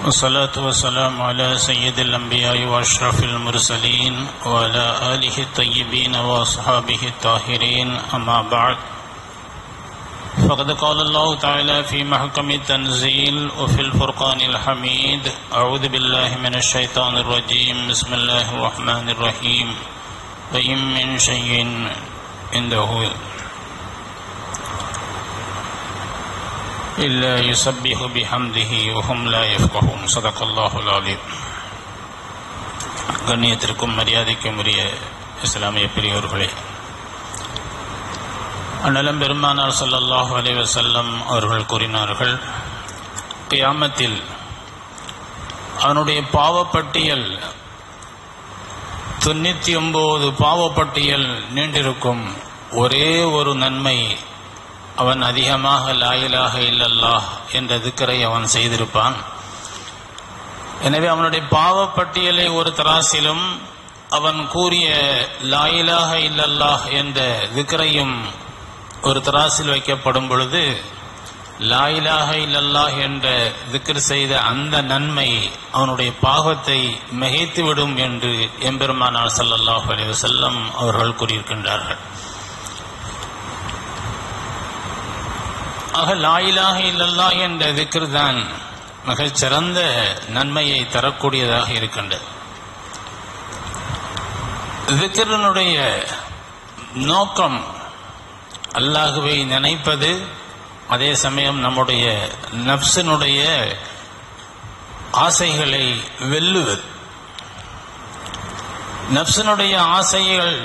والصلاة والسلام على سيد الأنبياء وأشرف المرسلين وعلى آله الطيبين وأصحابه الطاهرين أما بعد فقد قال الله تعالى في محكم التنزيل وفي الفرقان الحميد أعوذ بالله من الشيطان الرجيم بسم الله الرحمن الرحيم وإن من شيء عنده إلا يسبح بحمده وهم لا يفقهون صدق الله العظيم கண்ணியத்திற்கும் மரியாதைக்கும் உரிய இஸ்லாமிய பெரியோர்களே அண்ணலம் பெருமானார் ஸல்லல்லாஹு அலைஹி வஸல்லம் அவர்கள் கூறினார்கள் கியாமத்தில் அவனுடைய பாவப்பட்டியல் தொண்ணூற்றி ஒன்பது பாவப்பட்டியல் நீண்டிருக்கும் ஒரே ஒரு நன்மை அவன் அதிகமாக லாயிலாக இல்லல்லாஹ் என்ற திக்கரை அவன் செய்திருப்பான் எனவே அவனுடைய பாவப்பட்டியலை ஒரு தராசிலும் அவன் கூறிய லாயிலாக இல்லல்லாஹ் என்ற திக்கரையும் ஒரு தராசில் வைக்கப்படும் பொழுது லாயிலாக இல்லல்லாஹ் என்ற திக்ர் செய்த அந்த நன்மை அவனுடைய பாவத்தை மிகைத்துவிடும் என்று எம்பெருமானார் ஸல்லல்லாஹு அலைஹி வஸல்லம் அவர்கள் கூறியிருக்கின்றார்கள் ஆக லாயிலாக இல்லல்லா என்ற திக்ர் தான் மிகச் சிறந்த நன்மையை தரக்கூடியதாக இருக்கின்றது திக்ரனுடைய நோக்கம் அல்லாஹுவை நினைப்பது அதே சமயம் நம்முடைய நப்சினுடைய ஆசைகளை வெல்லுவது நப்சினுடைய ஆசைகள்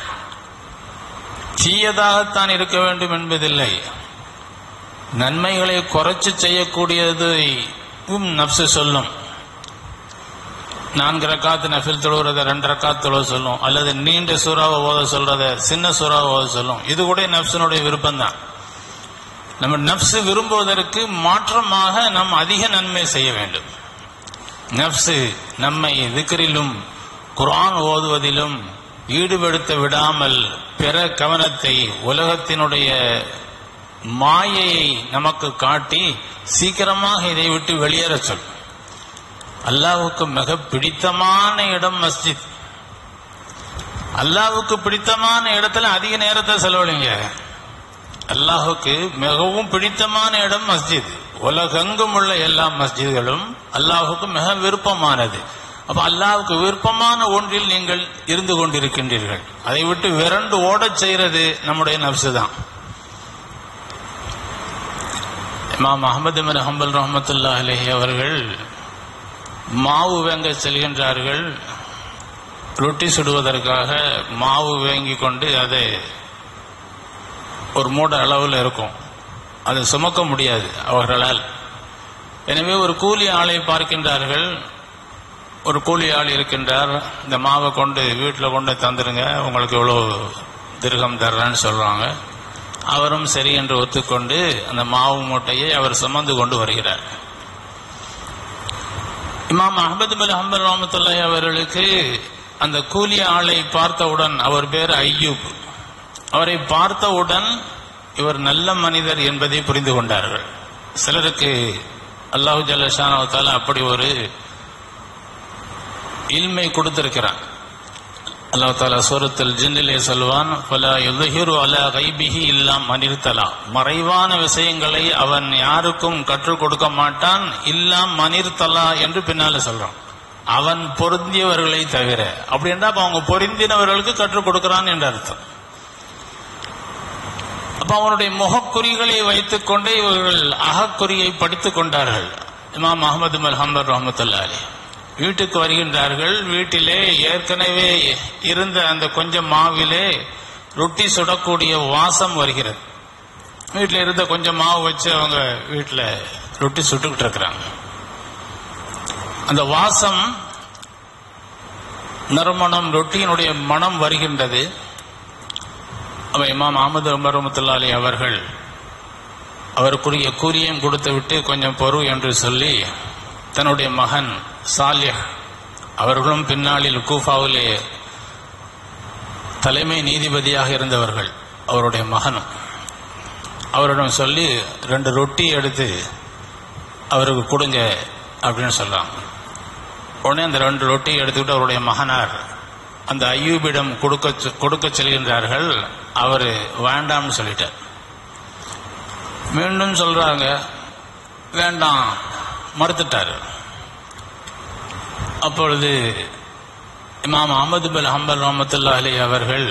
தீயதாகத்தான் இருக்க வேண்டும் என்பதில்லை நன்மைகளை குறைச்சு செய்யக்கூடியதையும் நப்சு சொல்லும் நான்கு ரக்காத்து நஃபில் தொழுகிறத ரெண்டு ரக்காத் தொழுவ சொல்லும் அல்லது நீண்ட சூறாவை ஓத சொல்றத சின்ன சூறாவை ஓத சொல்லும் இது கூட நப்சனுடைய விருப்பம் தான் நம்ம நப்சு விரும்புவதற்கு மாற்றமாக நாம் அதிக நன்மை செய்ய வேண்டும் நப்சு நம்மை திக்கரிலும் குரான் ஓதுவதிலும் ஈடுபடுத்த விடாமல் பிற கவனத்தை உலகத்தினுடைய மாயையை நமக்கு காட்டி சீக்கிரமாக இதை விட்டு வெளியேற சொல் அல்லாவுக்கு மிக பிடித்தமான இடம் மஸ்ஜித் அல்லாவுக்கு பிடித்தமான இடத்துல அதிக நேரத்தை செலவழிங்க அல்லாஹுக்கு மிகவும் பிடித்தமான இடம் மஸ்ஜித் உலகெங்கும் உள்ள எல்லா மஸ்ஜித்களும் அல்லாஹுக்கு மிக விருப்பமானது அப்ப அல்லாவுக்கு விருப்பமான ஒன்றில் நீங்கள் இருந்து கொண்டிருக்கின்றீர்கள் அதை விட்டு விரண்டு ஓடச் செய்யறது நம்முடைய நப்சு தான் இமாம் அகமது மின் ஹம்பல் ரஹமத்துல்லா அலஹி அவர்கள் மாவு வேங்க செல்கின்றார்கள் ரொட்டி சுடுவதற்காக மாவு வேங்கி கொண்டு அதை ஒரு மூட அளவில் இருக்கும் அதை சுமக்க முடியாது அவர்களால் எனவே ஒரு கூலி ஆளை பார்க்கின்றார்கள் ஒரு கூலி ஆள் இருக்கின்றார் இந்த மாவை கொண்டு வீட்டில் கொண்டு தந்துருங்க உங்களுக்கு இவ்வளோ திருகம் தர்றேன்னு சொல்கிறாங்க அவரும் சரி என்று ஒத்துக்கொண்டு அந்த மாவு மூட்டையை அவர் சுமந்து கொண்டு வருகிறார் இமாம் அஹமது பின் ஹம்பர் ரஹமத்துல்லாய் அவர்களுக்கு அந்த கூலி ஆளை பார்த்தவுடன் அவர் பேர் ஐயூப் அவரை பார்த்தவுடன் இவர் நல்ல மனிதர் என்பதை புரிந்து கொண்டார்கள் சிலருக்கு அல்லாஹு ஜல்லஷானவத்தால அப்படி ஒரு இல்மை கொடுத்திருக்கிறான் அல்லாஹ் தாலா சூரத்தில் ஜின்னிலே சொல்வான் பல யுதஹிரு அலா கைபிஹி இல்லாம் மனிர்த்தலா மறைவான விஷயங்களை அவன் யாருக்கும் கற்றுக் கொடுக்க மாட்டான் இல்லாம் மனிர்த்தலா என்று பின்னால சொல்றான் அவன் பொருந்தியவர்களை தவிர அப்படின்னா அப்ப அவங்க பொருந்தினவர்களுக்கு கற்றுக் கொடுக்கிறான் என்று அர்த்தம் அப்ப அவனுடைய முகக்குறிகளை வைத்துக் கொண்டே இவர்கள் அகக்குறியை படித்துக் கொண்டார்கள் இமாம் அகமது மல் ஹம்பர் ரஹமத்துல்லா அலி வீட்டுக்கு வருகின்றார்கள் வீட்டிலே ஏற்கனவே இருந்த அந்த கொஞ்சம் மாவிலே ரொட்டி சுடக்கூடிய வாசம் வருகிறது வீட்டில் இருந்த கொஞ்சம் மாவு வச்சு அவங்க வீட்டில் ரொட்டி சுட்டுக்கிட்டு இருக்கிறாங்க அந்த வாசம் நறுமணம் ரொட்டியினுடைய மனம் வருகின்றது அவ இமாம் அகமது உமர் ரமத்துல்லா அலி அவர்கள் அவருக்குரிய கூலியும் கொடுத்து விட்டு கொஞ்சம் பொறு என்று சொல்லி தன்னுடைய மகன் சாலிஹ் அவர்களும் பின்னாளில் கூஃபாவிலே தலைமை நீதிபதியாக இருந்தவர்கள் அவருடைய மகனும் அவரிடம் சொல்லி ரெண்டு ரொட்டி எடுத்து அவருக்கு கொடுங்க அப்படின்னு சொல்றாங்க உடனே அந்த ரெண்டு ரொட்டி எடுத்துக்கிட்டு அவருடைய மகனார் அந்த ஐயூபிடம் கொடுக்க சொ- கொடுக்க செல்கின்றார்கள் அவர் வேண்டாம்னு சொல்லிட்டார் மீண்டும் சொல்றாங்க வேண்டாம் மறுத்துட்டார் அப்பொழுது இமாம் அஹமது பின் ஹம்பல் ரஹமத்துல்லா அலி அவர்கள்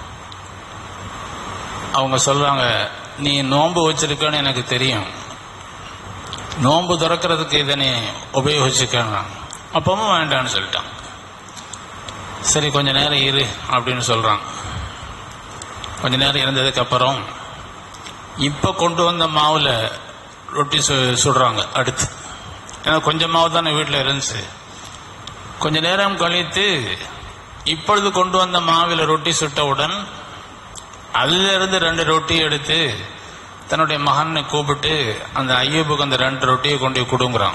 அவங்க சொல்றாங்க நீ நோன்பு வச்சிருக்கன்னு எனக்கு தெரியும் நோன்பு திறக்கிறதுக்கு இதை நீ உபயோகிச்சுக்கணும் அப்பவும் வேண்டாம்னு சொல்லிட்டான் சரி கொஞ்ச நேரம் இரு அப்படின்னு சொல்றான் கொஞ்ச நேரம் இருந்ததுக்கு அப்புறம் இப்ப கொண்டு வந்த மாவுல ரொட்டி சு- சுடுறாங்க அடுத்து ஏன்னா கொஞ்சம் மாவு தானே வீட்டில் இருந்துச்சு கொஞ்ச நேரம் கழித்து இப்பொழுது கொண்டு வந்த மாவில் ரொட்டி சுட்டவுடன் அதுல இருந்து ரெண்டு ரொட்டி எடுத்து தன்னுடைய மகனை கூப்பிட்டு அந்த ஐயப்புக்கு அந்த ரெண்டு ரொட்டியை கொண்டு போய் கொடுங்குறான்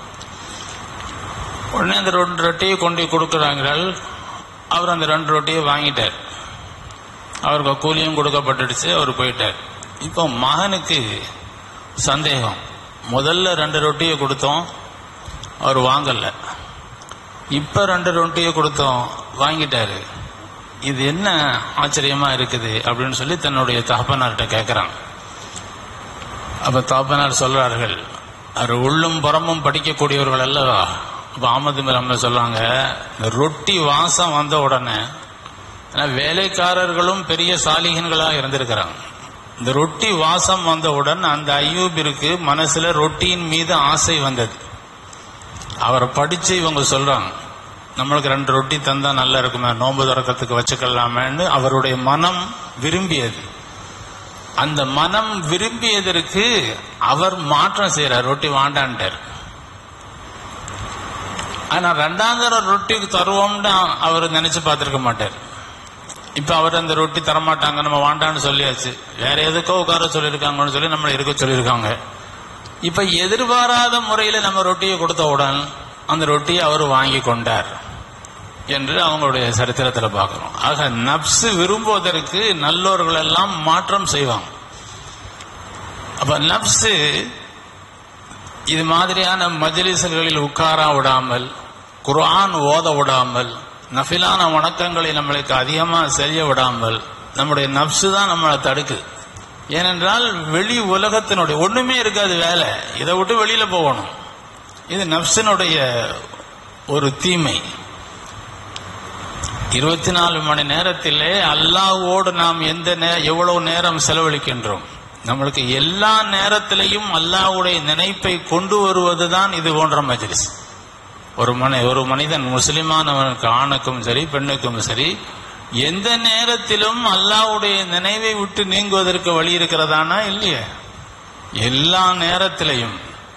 உடனே அந்த ரெண்டு ரொட்டியை கொண்டு போய் கொடுக்குறாங்கள் அவர் அந்த ரெண்டு ரொட்டியை வாங்கிட்டார் அவருக்கு கூலியும் கொடுக்கப்பட்டுடுச்சு அவர் போயிட்டார் இப்போ மகனுக்கு சந்தேகம் முதல்ல ரெண்டு ரொட்டியை கொடுத்தோம் அவர் வாங்கல இப்ப ரெண்டு ரொட்டியை கொடுத்தோம் வாங்கிட்டாரு இது என்ன ஆச்சரியமா இருக்குது அப்படின்னு சொல்லி தன்னுடைய தகப்பனார்கிட்ட கேட்கிறான் அப்ப தகப்பனார் சொல்றார்கள் அவர் உள்ளும் புறமும் படிக்கக்கூடியவர்கள் அல்லவா அப்ப அஹமது நம்ம சொல்றாங்க இந்த ரொட்டி வாசம் வந்த உடனே ஆனா வேலைக்காரர்களும் பெரிய சாலிகன்களாக இருந்திருக்கிறாங்க இந்த ரொட்டி வாசம் வந்தவுடன் அந்த ஐயூபிற்கு மனசுல ரொட்டியின் மீது ஆசை வந்தது அவரை படிச்சு இவங்க சொல்றாங்க நம்மளுக்கு ரெண்டு ரொட்டி தந்தா நல்லா இருக்குமே நோன்பு திறக்கிறதுக்கு வச்சுக்கலாமேன்னு அவருடைய மனம் விரும்பியது அந்த மனம் விரும்பியதற்கு அவர் மாற்றம் செய்யறார் ரொட்டி வாண்டான்ட்டார் ஆனா ரெண்டாம் தடவை ரொட்டிக்கு தருவோம்னு அவர் நினைச்சு பார்த்திருக்க மாட்டார் இப்ப அவர் அந்த ரொட்டி தரமாட்டாங்க நம்ம வாண்டான்னு சொல்லியாச்சு வேற எதுக்கோ உட்கார சொல்லியிருக்காங்கன்னு சொல்லி நம்மளை இருக்க சொல்லியிருக்காங்க இப்ப எதிர்பாராத முறையில நம்ம ரொட்டியை கொடுத்தவுடன் அந்த ரொட்டியை அவர் வாங்கி கொண்டார் என்று அவங்களுடைய சரித்திரத்தில் பார்க்கிறோம் ஆக நப்சு விரும்புவதற்கு நல்லோர்கள் எல்லாம் மாற்றம் செய்வாங்க அப்ப நப்சு இது மாதிரியான மஜ்லிஸ்களில் உட்கார விடாமல் குர்ஆன் ஓத விடாமல் நஃபிலான வணக்கங்களை நம்மளுக்கு அதிகமாக செய்ய விடாமல் நம்முடைய நப்சு தான் நம்மளை தடுக்குது ஏனென்றால் வெளி உலகத்தினுடைய ஒண்ணுமே இருக்காது வேலை இதை விட்டு வெளியில போகணும் இது நப்சினுடைய ஒரு தீமை இருபத்தி நாலு மணி நேரத்திலே அல்லாஹ்வோடு நாம் எந்த நே- எவ்வளவு நேரம் செலவழிக்கின்றோம் நம்மளுக்கு எல்லா நேரத்திலையும் அல்லாஹ்வுடைய நினைப்பை கொண்டு வருவதுதான் இது போன்ற மஜ்லிஸ் ஒரு மனி ஒரு மனிதன் முஸ்லிமானவனுக்கு ஆணுக்கும் சரி பெண்ணுக்கும் சரி எந்த நேரத்திலும் அல்லாஹ்வுடைய நினைவை விட்டு நீங்குவதற்கு வழி இருக்கிறதானா இல்லையே எல்லா நேரத்திலையும்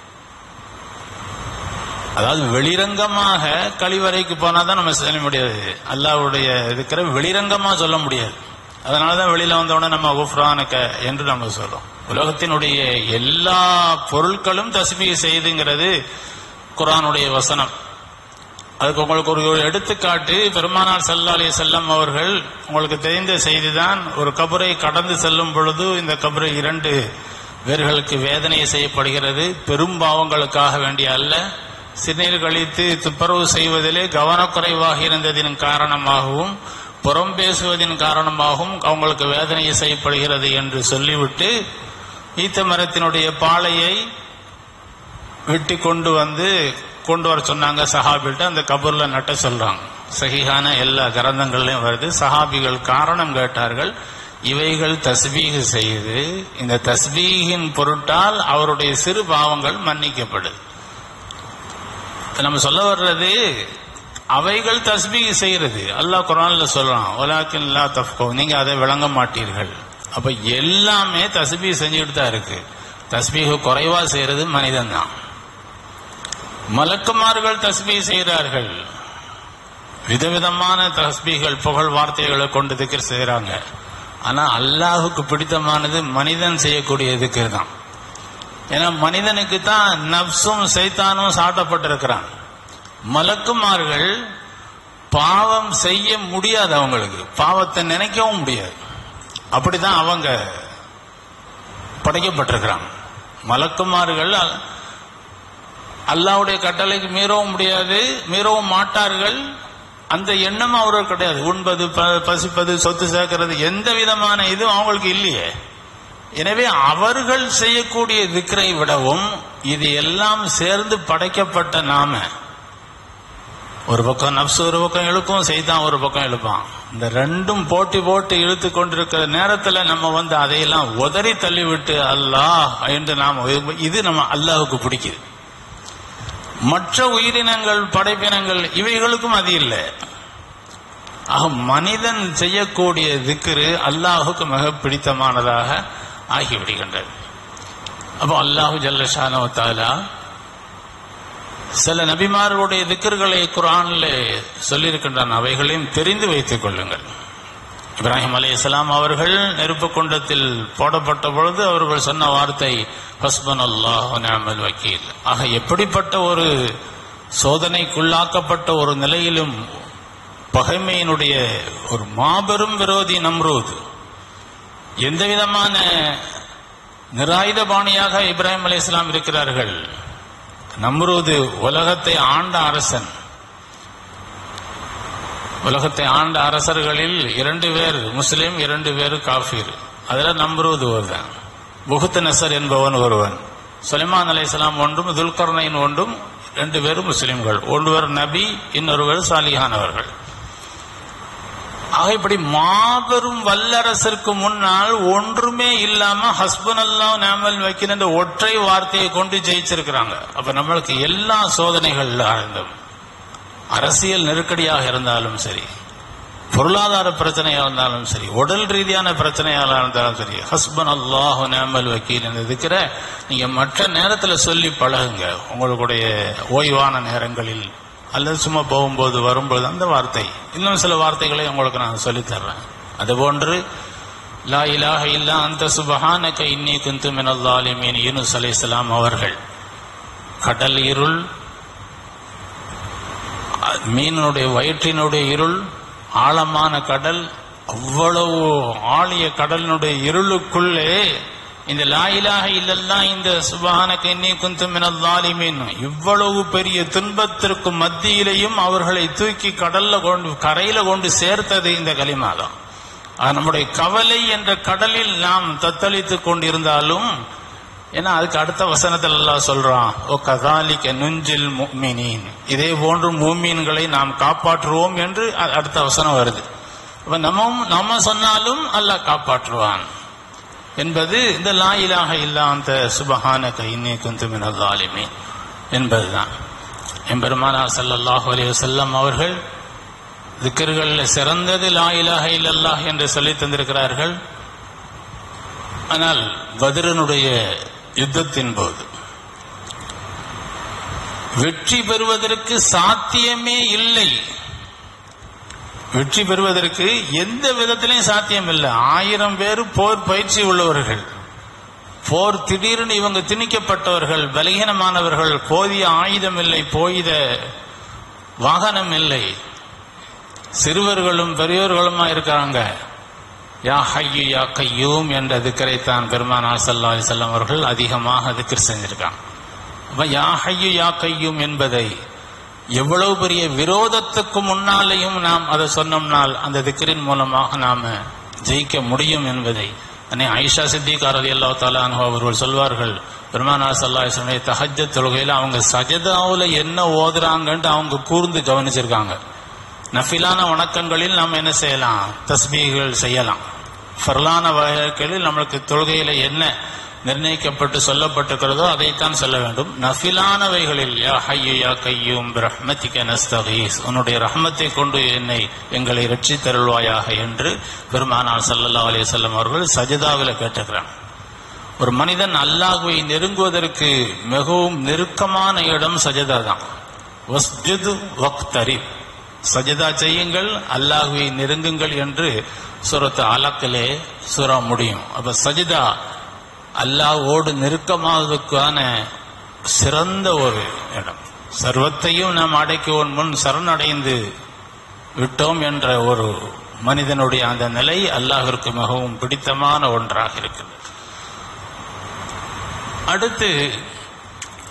அதாவது வெளிரங்கமாக கழிவறைக்கு போனா தான் நம்ம சொல்ல முடியாது அல்லாஹ்வுடைய இருக்கிற வெளிரங்கமா சொல்ல முடியாது அதனாலதான் வெளியில வந்தவுடனே நம்ம குஃப்ரானுக்க என்று நம்ம சொல்றோம் உலகத்தினுடைய எல்லா பொருட்களும் தஸ்பீக செய்துங்கிறது குர்ஆனுடைய வசனம் அதுக்கு உங்களுக்கு ஒரு ஒரு எடுத்துக்காட்டு பெருமானார் ஸல்லல்லாஹு அலைஹி செல்லம் அவர்கள் உங்களுக்கு தெரிந்த செய்திதான் ஒரு கபரை கடந்து செல்லும் பொழுது இந்த கபரை இரண்டு பேர்களுக்கு வேதனை செய்யப்படுகிறது பெரும் பாவங்களுக்காக வேண்டிய அல்ல சிறுநீர் கழித்து துப்புரவு செய்வதிலே கவனக்குறைவாக இருந்ததின் காரணமாகவும் புறம் பேசுவதின் காரணமாகவும் அவங்களுக்கு வேதனை செய்யப்படுகிறது என்று சொல்லிவிட்டு ஈத்த மரத்தினுடைய பாலையை வெட்டி கொண்டு வந்து கொண்டு வர சொன்னாங்க சஹாபிகிட்ட அந்த கபூர்ல நட்ட சொல்றாங்க சகிஹான எல்லா கிரந்தங்கள்லயும் வருது சஹாபிகள் காரணம் கேட்டார்கள் இவைகள் தஸ்பீக செய்து இந்த தஸ்பீகின் பொருட்டால் அவருடைய சிறு பாவங்கள் மன்னிக்கப்படுது நம்ம சொல்ல வர்றது அவைகள் தஸ்பீக செய்யறது அல்லாஹ் குரான்ல சொல்றான் ஒலாக்கின் லா தஃப்கோ நீங்க அதை விளங்க மாட்டீர்கள் அப்ப எல்லாமே தஸ்பீக செஞ்சுட்டு தான் இருக்கு தஸ்பீக குறைவா செய்யறது மனிதன் தான் மலக்குமார்கள் தஸ்பீக செய்கிறார்கள் விதவிதமான தஸ்பீகள் புகழ் வார்த்தைகளை கொண்டு திக்கர் செய்யறாங்க ஆனா அல்லாஹுக்கு பிடித்தமானது மனிதன் செய்யக்கூடிய திக்கர் தான் ஏன்னா மனிதனுக்கு தான் நப்சும் சைத்தானும் சாட்டப்பட்டிருக்கிறான் மலக்குமார்கள் பாவம் செய்ய முடியாது அவங்களுக்கு பாவத்தை நினைக்கவும் முடியாது அப்படிதான் அவங்க படைக்கப்பட்டிருக்கிறாங்க மலக்குமார்கள் அல்லாஹ்வுடைய கட்டளைக்கு மீறவும் முடியாது மீறவும் மாட்டார்கள் அந்த எண்ணம் அவர்கள் கிடையாது உண்பது ப- பசிப்பது சொத்து சேர்க்கிறது எந்த விதமான இதுவும் அவங்களுக்கு இல்லையே எனவே அவர்கள் செய்யக்கூடிய திக்ரை விடவும் இது எல்லாம் சேர்ந்து படைக்கப்பட்ட நாம ஒரு பக்கம் நப்சு ஒரு பக்கம் இழுக்கும் செய்தான் ஒரு பக்கம் இழுப்பான் இந்த ரெண்டும் போட்டி போட்டு இழுத்து கொண்டிருக்கிற நேரத்துல நம்ம வந்து அதையெல்லாம் உதறி தள்ளிவிட்டு அல்லாஹ் என்று நாம் இது நம்ம அல்லாஹ்வுக்கு பிடிக்குது மற்ற உயிரினங்கள் படைப்பினங்கள் இவைகளுக்கும் அது இல்லை ஆக மனிதன் செய்யக்கூடிய திக்ரு அல்லாஹுக்கு மிக பிடித்தமானதாக ஆகிவிடுகின்றது அப்போ அல்லாஹு ஜல்லஷானோ தாலா சில நபிமார்களுடைய திக்கர்களை குரான்ல சொல்லியிருக்கின்றன அவைகளையும் தெரிந்து வைத்துக் கொள்ளுங்கள் இப்ராஹிம் அலைஹிஸ்ஸலாம் அவர்கள் நெருப்பு குண்டத்தில் போடப்பட்ட பொழுது அவர்கள் சொன்ன வார்த்தை ஹஸ்பன் அல்லாஹ் நிஅமல் வக்கீல் ஆக எப்படிப்பட்ட ஒரு சோதனைக்குள்ளாக்கப்பட்ட ஒரு நிலையிலும் பகைமையினுடைய ஒரு மாபெரும் விரோதி நம்ரூத் எந்த விதமான நிராயுதபாணியாக இப்ராஹிம் அலைஹிஸ்ஸலாம் இருக்கிறார்கள் நம்ரூது உலகத்தை ஆண்ட அரசன் உலகத்தை ஆண்ட அரசர்களில் இரண்டு பேர் முஸ்லிம் இரண்டு பேர் காஃபீர் அதுல நம்ரூது ஒருவன் புகுத்து நசர் என்பவன் ஒருவன் சுலைமான் அலைஹிஸ்ஸலாம் ஒன்றும் துல்கர்னைன் ஒன்றும் ரெண்டு பேரும் முஸ்லிம்கள் ஒருவர் நபி இன்னொருவர் சாலிஹானவர்கள் ஆக இப்படி மாபெரும் வல்லரசருக்கு முன்னால் ஒன்றுமே இல்லாம ஹஸ்பன் அல்லாஹ் நாமல் வைக்கிற இந்த ஒற்றை வார்த்தையை கொண்டு ஜெயிச்சிருக்கிறாங்க அப்ப நம்மளுக்கு எல்லா சோதனைகள் இருந்தும் அரசியல் நெருக்கடியாக இருந்தாலும் சரி பொருளாதார பிரச்சனையாக இருந்தாலும் சரி உடல் ரீதியான பிரச்சனையாக இருந்தாலும் சரி ஹஸ்பன் அல்லாஹ் நாமல் வக்கீல் என்று இருக்கிற நீங்க மற்ற நேரத்துல சொல்லி பழகுங்க உங்களுடைய ஓய்வான நேரங்களில் அல்லது சும்மா போகும்போது வரும்போது அந்த வார்த்தை இன்னும் சில வார்த்தைகளை உங்களுக்கு நான் சொல்லித் தர்றேன் அதுபோன்று லா இலாஹ இல்லா அந்த சுபஹானக இன்னி குந்து மினல் ஸாலிமீன் யூனுஸ் அலைஹிஸ்ஸலாம் அவர்கள் கடல் இருள் அ- மீனுடைய வயிற்றினுடைய இருள் ஆழமான கடல் அவ்வளவு ஆழிய கடலினுடைய இருளுக்குள்ளே இந்த லாயிலாக இல்லல்லாம் இந்த சுபஹானக இன்னி குந்து மினல் ஸாலிமீன் இவ்வளவு பெரிய துன்பத்திற்கு மத்தியிலேயும் அவர்களை தூக்கி கடல்ல கொண்டு கரையில கொண்டு சேர்த்தது இந்த கலிமா தான் ஆக நம்முடைய கவலை என்ற கடலில் நாம் தத்தளித்துக் கொண்டிருந்தாலும் ஏன்னா அதுக்கு அடுத்த வசனத்தில் எல்லாம் சொல்றான் ஓ கதாலிக்க நுஞ்சில் முக்மினீன் இதே போன்று மூமீன்களை நாம் காப்பாற்றுவோம் என்று அ- அடுத்த வசனம் வருது அப்ப நம்ம நம்ம சொன்னாலும் அல்லாஹ் காப்பாற்றுவான் என்பது இந்த லா இலாஹ இல்லா அந்த சுபஹான கைன்னே குந்து மினல் ஸாலிமீன் என்பதுதான் எம்பெருமானார் ஸல்லல்லாஹு அலைஹி வஸல்லம் அவர்கள் திக்கர்களில் சிறந்தது லா இலாஹ இல்லல்லாஹ் என்று சொல்லி தந்திருக்கிறார்கள் ஆனால் பத்ரனுடைய யுத்தத்தின் போது வெற்றி பெறுவதற்கு சாத்தியமே இல்லை வெற்றி பெறுவதற்கு எந்த விதத்திலையும் சாத்தியம் இல்லை ஆயிரம் பேர் போர் பயிற்சி உள்ளவர்கள் போர் திடீர்னு இவங்க திணிக்கப்பட்டவர்கள் பலகீனமானவர்கள் போதிய ஆயுதம் இல்லை போயித வாகனம் இல்லை சிறுவர்களும் பெரியோர்களுமா இருக்காங்க யா ஹய்யு யா கையூம் என்ற திக்கரைத்தான் பெருமானார் ஸல்லல்லாஹு அலைஹி வஸல்லம் அவர்கள் அதிகமாக திக்கர் செஞ்சிருக்காங்க அப்ப யா ஹய்யு யா கையூம் என்பதை எவ்வளவு பெரிய விரோதத்துக்கு முன்னாலேயும் நாம் அதை சொன்னோம்னால் அந்த திக்கரின் மூலமாக நாம ஜெயிக்க முடியும் என்பதை அன்னை ஆயிஷா சித்திகா ரலியல்லாஹு தஆலா அன்ஹா அவர்கள் சொல்வார்கள் பெருமானார் ஸல்லல்லாஹு அலைஹி வஸல்லம் தஹஜ்ஜத் தொழுகையில அவங்க சஜதாவுல என்ன ஓதுறாங்கன்ட்டு அவங்க கூர்ந்து கவனிச்சிருக்காங்க நஃபிலான வணக்கங்களில் நாம் என்ன செய்யலாம் தஸ்பீகள் செய்யலாம் ஃபர்லான வகைகளில் நம்மளுக்கு தொழுகையில என்ன நிர்ணயிக்கப்பட்டு சொல்லப்பட்டிருக்கிறதோ அதைத்தான் சொல்ல வேண்டும் நஃபிலானவைகளில் யா ஹய்யு யா கையூம் பிரஹ்மதிக நஸ்தகீஸ் உன்னுடைய ரஹ்மத்தை கொண்டு என்னை எங்களை ரட்சித் தருள்வாயாக என்று பெருமானார் ஸல்லல்லாஹு அலைஹி வஸல்லம் அவர்கள் சஜிதாவில் கேட்டுக்கிறாங்க ஒரு மனிதன் அல்லாஹ்வை நெருங்குவதற்கு மிகவும் நெருக்கமான இடம் சஜதா தான் வஸ்ஜுது வக்தரிப் சஜதா செய்யுங்கள் அல்லாஹ்வை நெருங்குங்கள் என்று சூரத்து அலக்கிலே சூற முடியும் அப்ப சஜிதா அல்லாஹ்வோடு நெருக்கமாவதற்கான சிறந்த ஒரு இடம் சர்வத்தையும் நாம் அடைக்குவோன் முன் சரணடைந்து விட்டோம் என்ற ஒரு மனிதனுடைய அந்த நிலை அல்லாஹிற்கு மிகவும் பிடித்தமான ஒன்றாக இருக்கிறது அடுத்து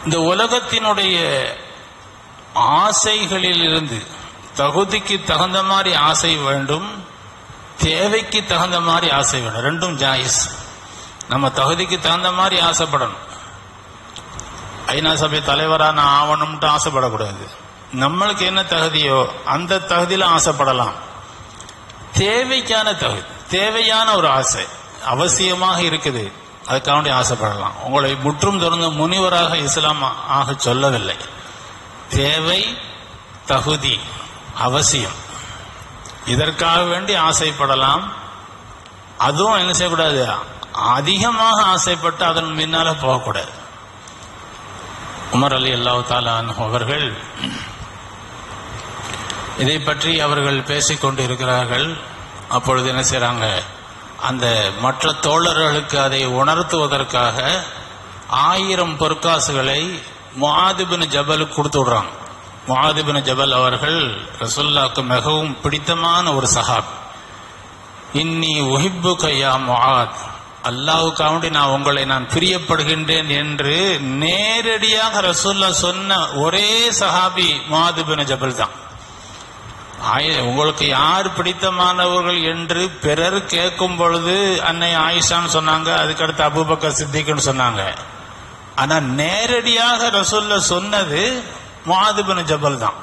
இந்த உலகத்தினுடைய ஆசைகளில் இருந்து தகுதிக்கு தகுந்த மாதிரி ஆசை வேண்டும் தேவைக்கு தகுந்த மாதிரி ஆசை வேணும் ரெண்டும் ஜாயிஸ் நம்ம தகுதிக்கு தகுந்த மாதிரி ஆசைப்படணும் ஐநா சபை தலைவரா நான் ஆவணும்ட்டு ஆசைப்படக்கூடாது நம்மளுக்கு என்ன தகுதியோ அந்த தகுதியில ஆசைப்படலாம் தேவைக்கான தகுதி தேவையான ஒரு ஆசை அவசியமாக இருக்குது அதுக்காக வேண்டி ஆசைப்படலாம் உங்களை முற்றும் தொடர்ந்த முனிவராக இஸ்லாம் ஆக சொல்லவில்லை தேவை தகுதி அவசியம் இதற்காக வேண்டி ஆசைப்படலாம் அதுவும் என்ன செய்யக்கூடாது அதிகமாக ஆசைப்பட்டு அதன் பின்னால போகக்கூடாது உமர் அலி அல்லாஹ் தாலான் அவர்கள் இதை பற்றி அவர்கள் பேசிக் கொண்டு இருக்கிறார்கள் அப்பொழுது என்ன செய்றாங்க அந்த மற்ற தோழர்களுக்கு அதை உணர்த்துவதற்காக ஆயிரம் பொற்காசுகளை முஆதிபின் ஜபலுக்கு கொடுத்து விடுறாங்க முஆதிபின் ஜபல் அவர்கள் ரசுல்லாக்கு மிகவும் பிடித்தமான ஒரு சஹாப் இன்னி உஹிப்பு கையா முஆத் அல்லாவுக்காண்டி நான் உங்களை நான் பிரியப்படுகின்றேன் என்று நேரடியாக ரசூல்லா சொன்ன ஒரே சஹாபி முஆதிபின் ஜபல் தான் ஆய- உங்களுக்கு யார் பிடித்தமானவர்கள் என்று பிறர் கேட்கும் பொழுது அன்னை ஆயிஷான்னு சொன்னாங்க அதுக்கடுத்து அபூபக்கர் சித்திக்குன்னு சொன்னாங்க ஆனா நேரடியாக ரசூல்ல சொன்னது முஆதிபின் ஜபல் தான்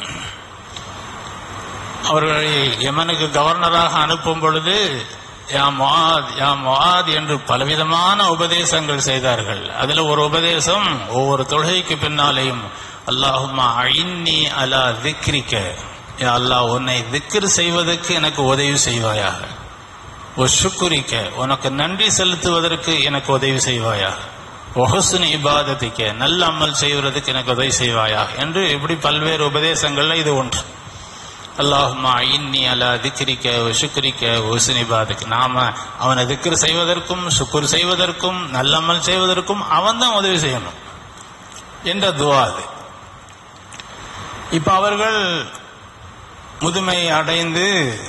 அவர்களை யமனுக்கு கவர்னராக அனுப்பும் பொழுது யா முஆத் யா முஆத் என்று பலவிதமான உபதேசங்கள் செய்தார்கள் அதுல ஒரு உபதேசம் ஒவ்வொரு தொழுகைக்கு பின்னாலேயும் அல்லாஹும்மா ஐன்னி அலா திக்ரிக்க யா அல்லாஹ் உன்னை திக்ர் செய்வதற்கு எனக்கு உதவி செய்வாயாக ஒ சுக்குரிக்க உனக்கு நன்றி செலுத்துவதற்கு எனக்கு உதவி செய்வாயாக ஒஹசுன் இபாதத்திக்க நல்ல அமல் செய்வதற்கு எனக்கு உதவி செய்வாயா என்று இப்படி பல்வேறு உபதேசங்கள்ல இது ஒன்று அல்லாஹுமா இன்னி அலா திக்ரிக்க சுக்ரிக்க ஒசுன் இபாதக்கு நாம அவனை திக்ர் செய்வதற்கும் சுக்குர் செய்வதற்கும் நல்லமல் செய்வதற்கும் அவன் தான் உதவி செய்யணும் என்ற துவா அது இப்ப அவர்கள் முதுமை அடைந்து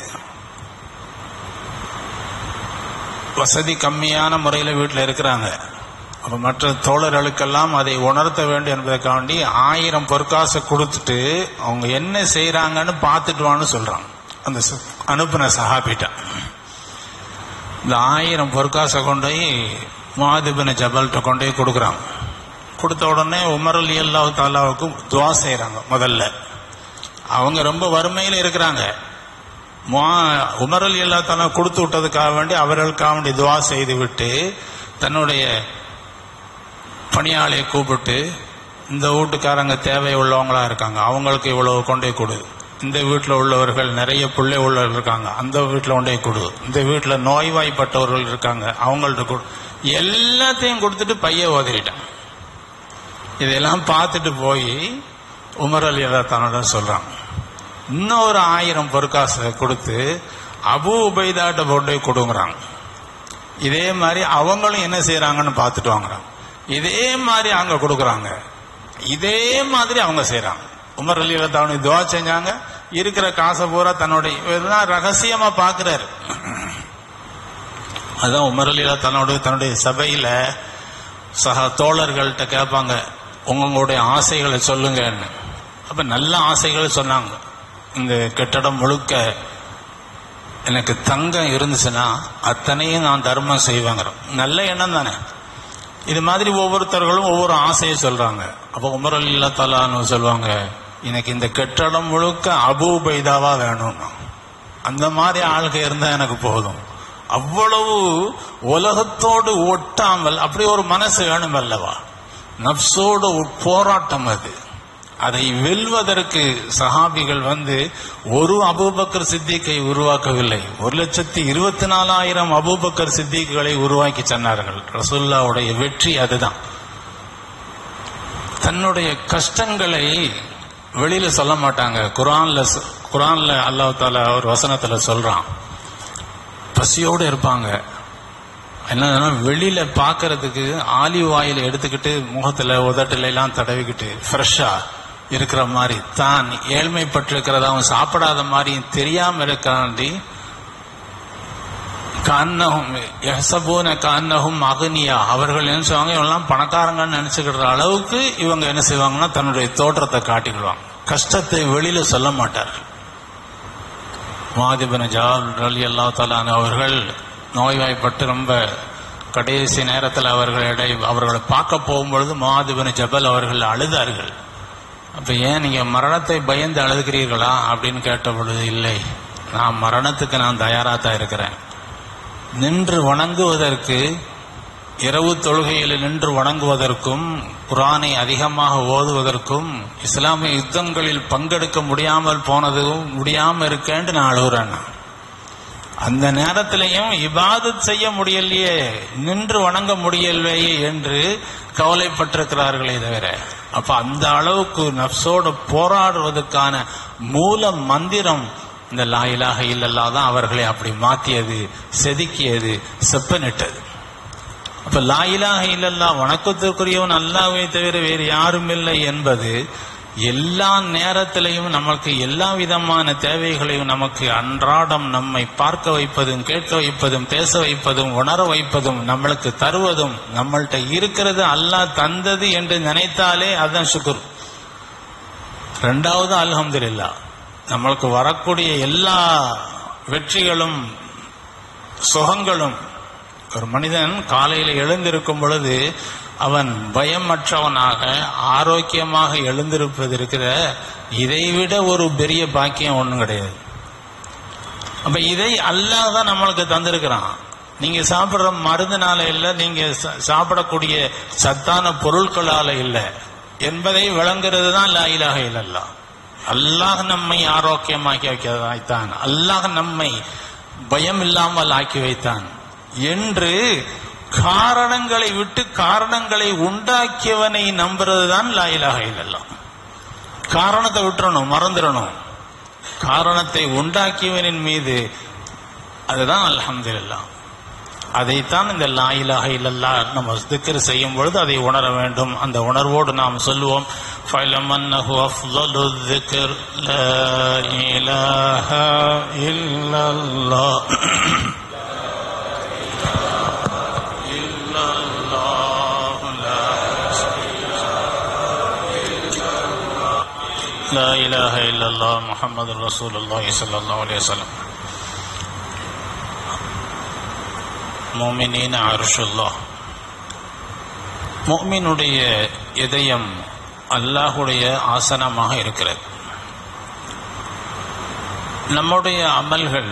வசதி கம்மியான முறையில் வீட்டில் இருக்கிறாங்க அப்ப மற்ற தோழர்களுக்கெல்லாம் அதை உணர்த்த வேண்டும் என்பதற்காண்டி ஆயிரம் பொற்காசை கொடுத்துட்டு அவங்க என்ன செய்யறாங்கன்னு பார்த்துட்டு வான்னு சொல்றாங்க அந்த ச- அனுப்புன சஹாபிட்ட இந்த ஆயிரம் பொற்காசை கொண்டு போய் மாதிபின ஜபல்கிட்ட கொண்டு போய் கொடுக்குறாங்க கொடுத்த உடனே உமர் அலி அல்லாஹ் தாலாவுக்கு துவா செய்யறாங்க முதல்ல அவங்க ரொம்ப வறுமையில் இருக்கிறாங்க முஆ- உமர் அலி அல்லா தாலா கொடுத்து விட்டதுக்காக வேண்டி அவர்களுக்காக வேண்டி துவா செய்து விட்டு தன்னுடைய பணியாளியை கூப்பிட்டு இந்த வீட்டுக்காரங்க தேவை உள்ளவங்களா இருக்காங்க அவங்களுக்கு இவ்வளவு கொண்டே கொடு இந்த வீட்டில் உள்ளவர்கள் நிறைய பிள்ளை உள்ளவர்கள் இருக்காங்க அந்த வீட்டில் கொண்டே கொடு இந்த வீட்டில் நோய்வாய்ப்பட்டவர்கள் இருக்காங்க அவங்கள்ட்ட கொடு எல்லாத்தையும் கொடுத்துட்டு பைய உதறிட்டான் இதெல்லாம் பார்த்துட்டு போய் உமர் அலி அல்லா தன்னோட சொல்றாங்க இன்னொரு ஆயிரம் பொற்காசை கொடுத்து அபு உபைதாட்ட கொண்டு போய் கொடுங்குறாங்க இதே மாதிரி அவங்களும் என்ன செய்யறாங்கன்னு பார்த்துட்டு வாங்குறாங்க இதே மாதிரி அங்க கொடுக்குறாங்க இதே மாதிரி அவங்க செய்றாங்க உமர் அலி அவனுக்கு துவா செஞ்சாங்க இருக்கிற காசை பூரா தன்னுடைய இதெல்லாம் ரகசியமா பாக்குறாரு அதான் உமர் அலி தன்னோட தன்னுடைய சபையில சக தோழர்கள்ட்ட கேட்பாங்க உங்களுடைய ஆசைகளை சொல்லுங்கன்னு அப்ப நல்ல ஆசைகளை சொன்னாங்க இந்த கட்டடம் முழுக்க எனக்கு தங்கம் இருந்துச்சுன்னா அத்தனையும் நான் தர்மம் செய்வேங்கிறோம் நல்ல எண்ணம் தானே இது மாதிரி ஒவ்வொருத்தர்களும் ஒவ்வொரு ஆசையை சொல்றாங்க அப்போ உமர் அல்லா தலான்னு சொல்லுவாங்க எனக்கு இந்த கட்டடம் முழுக்க அபு பைதாவா வேணும் அந்த மாதிரி ஆளுக இருந்தா எனக்கு போதும் அவ்வளவு உலகத்தோடு ஒட்டாமல் அப்படி ஒரு மனசு வேணும் அல்லவா நப்சோடு ஒரு போராட்டம் அது அதை வெல்வதற்கு சஹாபிகள் வந்து ஒரு அபூபக்கர் சித்திக்கை உருவாக்கவில்லை ஒரு லட்சத்தி இருபத்தி நாலாயிரம் அபூபக்கர் சித்திகளை உருவாக்கி சொன்னார்கள் ரசுல்லாவுடைய வெற்றி அதுதான் தன்னுடைய கஷ்டங்களை வெளியில சொல்ல மாட்டாங்க குரான்ல சொ- குரான்ல அல்லாஹ் தாலா ஒரு வசனத்துல சொல்றான் பசியோடு இருப்பாங்க என்னன்னா வெளியில பார்க்கிறதுக்கு ஆலிவ் ஆயில் எடுத்துக்கிட்டு முகத்துல உதட்டுல எல்லாம் தடவிக்கிட்டு ஃப்ரெஷ்ஷா இருக்கிற மாதிரி தான் ஏழ்மைப்பட்டிருக்கிறதாவும் சாப்பிடாத மாதிரியும் தெரியாம இருக்காண்டி கண்ணகும் எசபூன கண்ணகும் அகனியா அவர்கள் என்ன செய்வாங்க இவங்கெல்லாம் பணக்காரங்கன்னு நினைச்சுக்கிற அளவுக்கு இவங்க என்ன செய்வாங்கன்னா தன்னுடைய தோற்றத்தை காட்டிக்கிடுவாங்க கஷ்டத்தை வெளியில சொல்ல மாட்டார்கள் மாதிபன ஜால் அலி அல்லா தலான் அவர்கள் நோய்வாய்ப்பட்டு ரொம்ப கடைசி நேரத்தில் அவர்களிடை அவர்களை பார்க்க போகும்பொழுது மாதிபன ஜபல் அவர்கள் அழுதார்கள் அப்ப ஏன் நீங்க மரணத்தை பயந்து அழுதுகிறீர்களா அப்படின்னு கேட்ட பொழுது இல்லை நான் மரணத்துக்கு நான் தயாரா தான் இருக்கிறேன் நின்று வணங்குவதற்கு இரவு தொழுகையில் நின்று வணங்குவதற்கும் குரானை அதிகமாக ஓதுவதற்கும் இஸ்லாமிய யுத்தங்களில் பங்கெடுக்க முடியாமல் போனதும் முடியாம இருக்கேன்னு நான் அழுகுறேன் நான். அந்த நேரத்திலையும் இபாதத் செய்ய முடியலையே நின்று வணங்க முடியலையே என்று கவலைப்பட்டிருக்கிறார்களே தவிர அப்ப அந்த அளவுக்கு நப்சோடு போராடுவதற்கான மூல மந்திரம் இந்த லாயிலாக இல்லல்லா தான் அவர்களை அப்படி மாத்தியது செதுக்கியது செப்பனிட்டது அப்ப லாயிலாக இல்லல்லா வணக்கத்திற்குரியவன் அல்லாவை தவிர வேறு யாரும் இல்லை என்பது எல்லா நேரத்திலையும் நமக்கு எல்லா விதமான தேவைகளையும் நமக்கு அன்றாடம் நம்மை பார்க்க வைப்பதும் கேட்க வைப்பதும் பேச வைப்பதும் உணர வைப்பதும் நம்மளுக்கு தருவதும் நம்மள்ட்ட இருக்கிறது அல்லாஹ் தந்தது என்று நினைத்தாலே அதுதான் சுக்குர் ரெண்டாவது அல்ஹம்துலில்லா நம்மளுக்கு வரக்கூடிய எல்லா வெற்றிகளும் சுகங்களும் ஒரு மனிதன் காலையில் எழுந்திருக்கும் பொழுது அவன் பயமற்றவனாக ஆரோக்கியமாக எழுந்திருப்பது இருக்கிற இதைவிட ஒரு பெரிய பாக்கியம் ஒன்றும் கிடையாது அப்ப இதை அல்லாஹ் தான் நம்மளுக்கு தந்திருக்கிறான் நீங்க சாப்பிடுற மருந்துனால இல்ல நீங்க சா- சாப்பிடக்கூடிய சத்தான பொருட்களால இல்ல என்பதை விளங்குறது தான் லா இலாஹ இல்லல்லாஹ் அல்லாஹ் நம்மை ஆரோக்கியமாக்கி வைத்தான் அல்லாஹ் நம்மை பயம் இல்லாமல் ஆக்கி வைத்தான் என்று காரணங்களை விட்டு காரணங்களை உண்டாக்கியவனை நம்புறதுதான் லா இலாஹ இல்லல்லாஹ் காரணத்தை விட்டுறணும் மறந்துடணும் காரணத்தை உண்டாக்கியவனின் மீது அதுதான் அல்ஹம்துலில்லாஹ் அதைத்தான் இந்த லா இலாஹ இல்லல்லாஹ் நம்ம திக்ர் செய்யும் பொழுது அதை உணர வேண்டும் அந்த உணர்வோடு நாம் சொல்லுவோம் فَاعْلَمْ أَنَّهُ أَفْضَلُ الذِّكْرِ لَا إِلَهَ إِلَّا اللَّهُ إِلَّا اللَّهُ لَا لا إله إلا الله محمد رسول الله صلى الله عليه وسلم மோமினின் அருஷுல்லா மோமினுடைய இதயம் அல்லாஹுடைய ஆசனமாக இருக்கிறது நம்முடைய அமல்கள்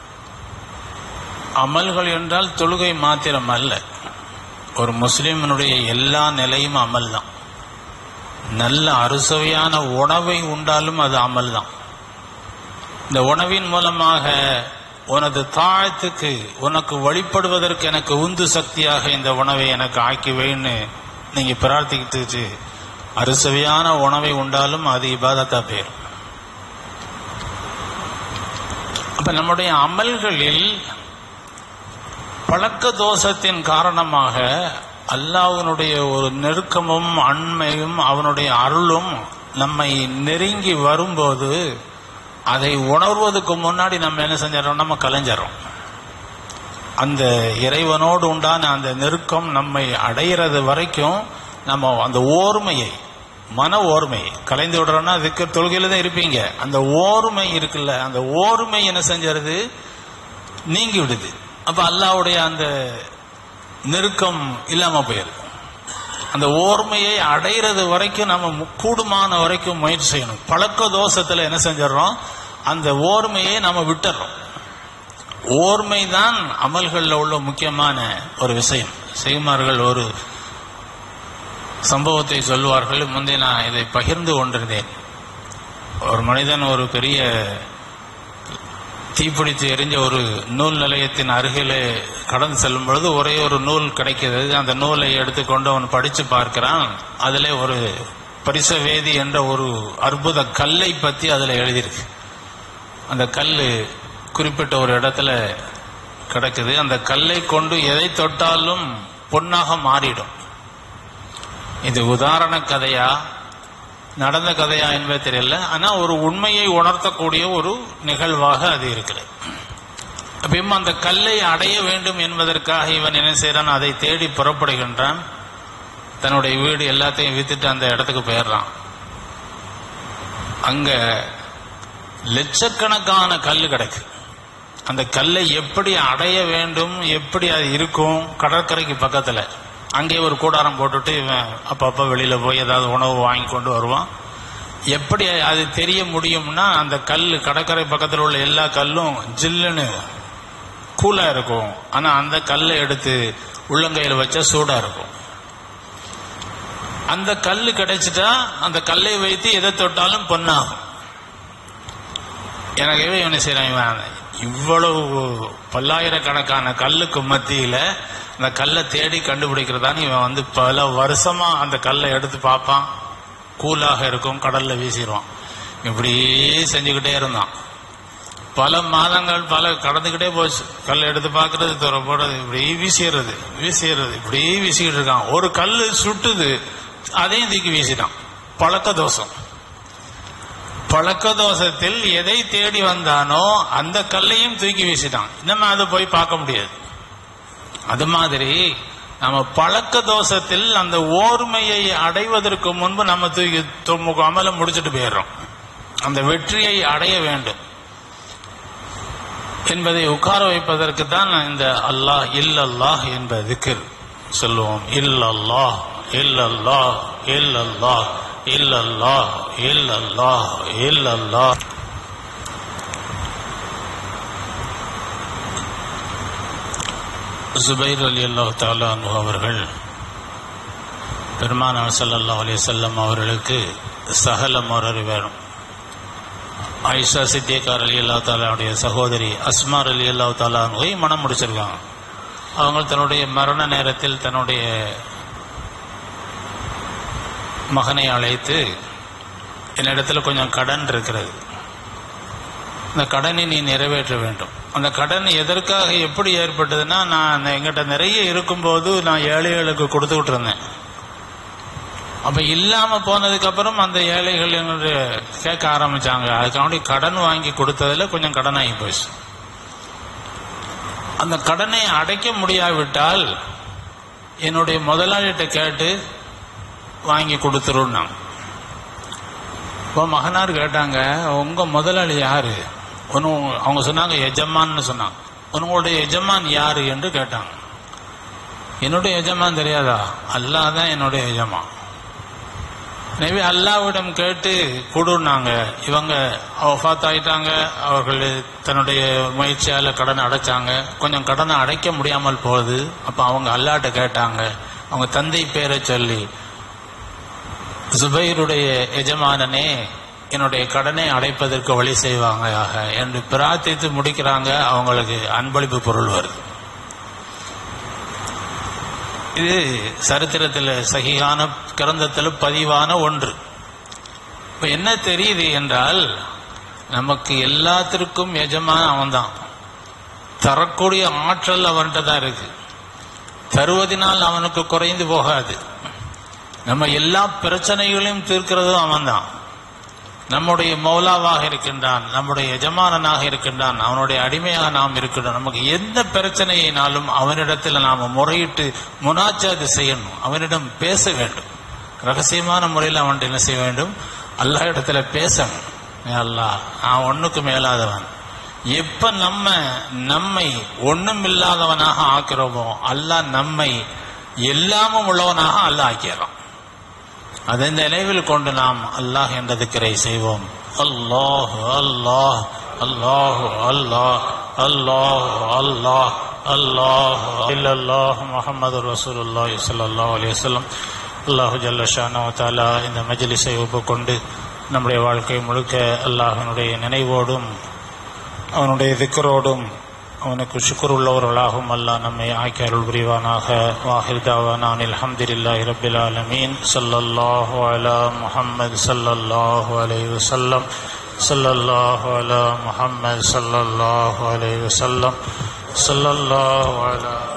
அமல்கள் என்றால் தொழுகை மாத்திரம் அல்ல ஒரு முஸ்லிமினுடைய எல்லா நிலையும் அமல் தான் நல்ல அறுசுவையான உணவை உண்டாலும் அது அமல் தான் இந்த உணவின் மூலமாக உனது தாழ்த்துக்கு உனக்கு வழிபடுவதற்கு எனக்கு உந்து சக்தியாக இந்த உணவை எனக்கு ஆக்கி வைன்னு நீங்க பிரார்த்திக்கிட்டு அறுசுவையான உணவை உண்டாலும் அது இபாதத்தா பேர் அப்ப நம்முடைய அமல்களில் பழக்க தோஷத்தின் காரணமாக அல்லாஹ்வினுடைய ஒரு நெருக்கமும் அண்மையும் அவனுடைய அருளும் நம்மை நெருங்கி வரும்போது அதை உணர்வதற்கு முன்னாடி நம்ம என்ன செஞ்சிடறோம் நம்ம கலைஞ்சிடறோம் அந்த இறைவனோடு உண்டான அந்த நெருக்கம் நம்மை அடையிறது வரைக்கும் நம்ம அந்த ஓர்மையை மன ஓர்மை கலைந்து விடுறோம்னா அதுக்கு தொழுகையில தான் இருப்பீங்க அந்த ஓர்மை இருக்குல்ல அந்த ஓர்மை என்ன செஞ்சிருது நீங்கி விடுது அப்ப அல்லாவுடைய அந்த நெருக்கம் இல்லாம போயிருது அந்த ஓர்மையை அடையிறது வரைக்கும் நம்ம மு- கூடுமான வரைக்கும் முயற்சி செய்யணும் பழக்க தோஷத்துல என்ன செஞ்சிடறோம் அந்த ஓர்மையை நம்ம விட்டுறோம் ஓர்மை தான் அமல்களில் உள்ள முக்கியமான ஒரு விஷயம் செய்மார்கள் ஒரு சம்பவத்தை சொல்வார்கள் முந்தைய நான் இதை பகிர்ந்து கொண்டிருந்தேன் ஒரு மனிதன் ஒரு பெரிய தீப்பிடித்து எரிஞ்ச ஒரு நூல் நிலையத்தின் அருகிலே கடந்து செல்லும் பொழுது ஒரே ஒரு நூல் கிடைக்கிறது அந்த நூலை எடுத்துக்கொண்டு அவன் படித்து பார்க்கிறான் அதிலே ஒரு பரிசவேதி என்ற ஒரு அற்புத கல்லை பற்றி அதில் எழுதியிருக்கு அந்த கல் குறிப்பிட்ட ஒரு இடத்துல கிடக்குது அந்த கல்லை கொண்டு எதை தொட்டாலும் பொன்னாக மாறிடும் இது உதாரண கதையா நடந்த கதையா என்பது தெரியல ஆனா ஒரு உண்மையை உணர்த்தக்கூடிய ஒரு நிகழ்வாக அது இருக்கிறது அப்பயும் அந்த கல்லை அடைய வேண்டும் என்பதற்காக இவன் என்ன செய்யறான் அதை தேடி புறப்படுகின்றான் தன்னுடைய வீடு எல்லாத்தையும் வித்துட்டு அந்த இடத்துக்கு போயிடுறான் அங்க லட்சக்கணக்கான கல் கிடக்கு அந்த கல்லை எப்படி அடைய வேண்டும் எப்படி அது இருக்கும் கடற்கரைக்கு பக்கத்துல அங்கே ஒரு கூடாரம் போட்டுட்டு இவன் அப்பப்ப வெளியில போய் ஏதாவது உணவு வாங்கி கொண்டு வருவான் எப்படி அது தெரிய முடியும்னா அந்த கல் கடற்கரை பக்கத்தில் உள்ள எல்லா கல்லும் ஜில்லுன்னு கூலா இருக்கும் ஆனா அந்த கல்லை எடுத்து உள்ளங்கையில வச்சா சூடா இருக்கும் அந்த கல்லு கிடைச்சிட்டா அந்த கல்லை வைத்து எதை தொட்டாலும் பொன்னாகும் எனக்கே இவனை செய்யறான் இவன் இவ்வளவு பல்லாயிரக்கணக்கான கல்லுக்கு மத்தியில அந்த கல்லை தேடி கண்டுபிடிக்கிறதான்னு இவன் வந்து பல வருஷமா அந்த கல்லை எடுத்து பார்ப்பான் கூலாக இருக்கும் கடல்ல வீசிடுவான் இப்படியே செஞ்சுக்கிட்டே இருந்தான் பல மாதங்கள் பல கடந்துக்கிட்டே போச்சு கல் எடுத்து பார்க்கறது துறை போடுறது இப்படி வீசிடுறது வீசிடுறது இப்படி வீசிக்கிட்டு இருக்கான் ஒரு கல் சுட்டுது அதையும் தூக்கி வீசிட்டான் பழக்க தோஷம் பழக்க தோஷத்தில் எதை தேடி வந்தானோ அந்த கல்லையும் தூக்கி வீசிட்டான் நம்ம அதை போய் பார்க்க முடியாது அது மாதிரி நம்ம பழக்க தோஷத்தில் அந்த ஓர்மையை அடைவதற்கு முன்பு நம்ம தூக்கி தொ- அமல முடிச்சுட்டு போயிடுறோம் அந்த வெற்றியை அடைய வேண்டும் என்பதை உட்கார வைப்பதற்கு தான் இந்த அல்லாஹ் இல்லல்லாஹ் என்ற திக்ர் சொல்லுவோம் இல்லல்லாஹ் இல்லல்லாஹ் இல்லல்லாஹ் இல்லல்லாஹ் இல்லல்லாஹ் இல்லல்லாஹ் ஜுபைர் அலி அல்லாஹ் தாலா அவர்கள் பெருமானார் ஸல்லல்லாஹு அலைஹி வஸல்லம் அவர்களுக்கு சகல முரறு வேணும் ஆயிஷா சித்தியக்கார் அலி அல்லா தாலாவுடைய சகோதரி அஸ்மார் அலி அல்லா தாலாவை மனம் முடிச்சிருக்காங்க அவங்க தன்னுடைய மரண நேரத்தில் தன்னுடைய மகனை அழைத்து என்னிடத்துல கொஞ்சம் கடன் இருக்கிறது அந்த கடனை நீ நிறைவேற்ற வேண்டும் அந்த கடன் எதற்காக எப்படி ஏற்பட்டதுன்னா நான் எங்கிட்ட நிறைய இருக்கும்போது நான் ஏழைகளுக்கு கொடுத்துக்கிட்டு இருந்தேன் அப்ப இல்லாம போனதுக்கு அப்புறம் அந்த ஏழைகள் எங்களுடைய கேட்க ஆரம்பிச்சாங்க அதுக்காண்டி கடன் வாங்கி கொடுத்ததுல கொஞ்சம் கடன் ஆகி போச்சு அந்த கடனை அடைக்க முடியாவிட்டால் என்னுடைய முதலாளிகிட்ட கேட்டு வாங்கி கொடுத்துருன்னாங்க இப்போ மகனார் கேட்டாங்க உங்க முதலாளி யாரு ஒன்னு அவங்க சொன்னாங்க எஜமான்னு சொன்னாங்க உங்களுடைய எஜமான் யாரு என்று கேட்டாங்க என்னுடைய எஜமான் தெரியாதா அல்லாஹ் தான் என்னுடைய எஜமான் நபி அல்லாவிடம் கேட்டு கொடுனாங்க இவங்க வஃபாத் ஆயிட்டாங்க அவர்கள் தன்னுடைய முயற்சியால கடனை அடைச்சாங்க கொஞ்சம் கடனை அடைக்க முடியாமல் போகுது அப்ப அவங்க அல்லாட்ட கேட்டாங்க அவங்க தந்தை பேரை சொல்லி சுபைருடைய எஜமானனே என்னுடைய கடனை அடைப்பதற்கு வழி செய்வாங்க ஆக என்று பிரார்த்தித்து முடிக்கிறாங்க அவங்களுக்கு அன்பளிப்பு பொருள் வருது இது சரித்திரத்தில் சகியான கிரந்தத்தில் பதிவான ஒன்று இப்ப என்ன தெரியுது என்றால் நமக்கு எல்லாத்திற்கும் எஜமான அவன்தான் தரக்கூடிய ஆற்றல் அவன்கிட்ட தான் இருக்கு தருவதினால் அவனுக்கு குறைந்து போகாது நம்ம எல்லா பிரச்சனைகளையும் தீர்க்கிறதும் அவன்தான் நம்முடைய மௌலாவாக இருக்கின்றான் நம்முடைய எஜமானனாக இருக்கின்றான் அவனுடைய அடிமையாக நாம் இருக்கின்றோம் நமக்கு எந்த பிரச்சனையினாலும் அவனிடத்தில் நாம முறையிட்டு முனாச்சாது செய்யணும் அவனிடம் பேச வேண்டும் ரகசியமான முறையில் அவன்கிட்ட என்ன செய்ய வேண்டும் அல்லாஹ் இடத்துல பேசணும் "யா அல்லாஹ் நான் ஒண்ணுக்கு மேலாதவன் எப்ப நம்ம நம்மை ஒண்ணும் இல்லாதவனாக ஆக்கிறோமோ அல்லாஹ் நம்மை எல்லாமும் உள்ளவனாக அல்லாஹ் ஆக்கிறான் அதை நினைவில் கொண்டு நாம் அல்லாஹ் என்ற திக்கரை செய்வோம் அல்லாஹ் அல்லாஹ் அல்லாஹ் அல்லாஹ் அல்லாஹ் அல்லாஹ் அல்லாஹ் இல்லல்லாஹ் முஹம்மது ரசூலுல்லாஹி ஸல்லல்லாஹு அலைஹி வஸல்லம் அல்லாஹ் ஜல்ல ஷானஹு தஆலா இந்த மஜ்லிஸை ஒப்புக்கொண்டு நம்முடைய வாழ்க்கை முழுக்க அல்லாஹ்வினுடைய நினைவோடும் அவனுடைய திக்கரோடும் அவனுக்கு சுக்குர் உள்ளவர்களாகவும் அல்லாஹ் நம்மை ஆக்கி அருள் புரிவானாக வாஹிர் தாவானான் அல்ஹம்துலில்லாஹி ரப்பில் ஆலமீன் ஸல்லல்லாஹு அலா முஹம்மது ஸல்லல்லாஹு அலைஹி வஸல்லம் ஸல்லல்லாஹு அலா முஹம்மது ஸல்லல்லாஹு அலைஹி வஸல்லம் ஸல்லல்லாஹு அலா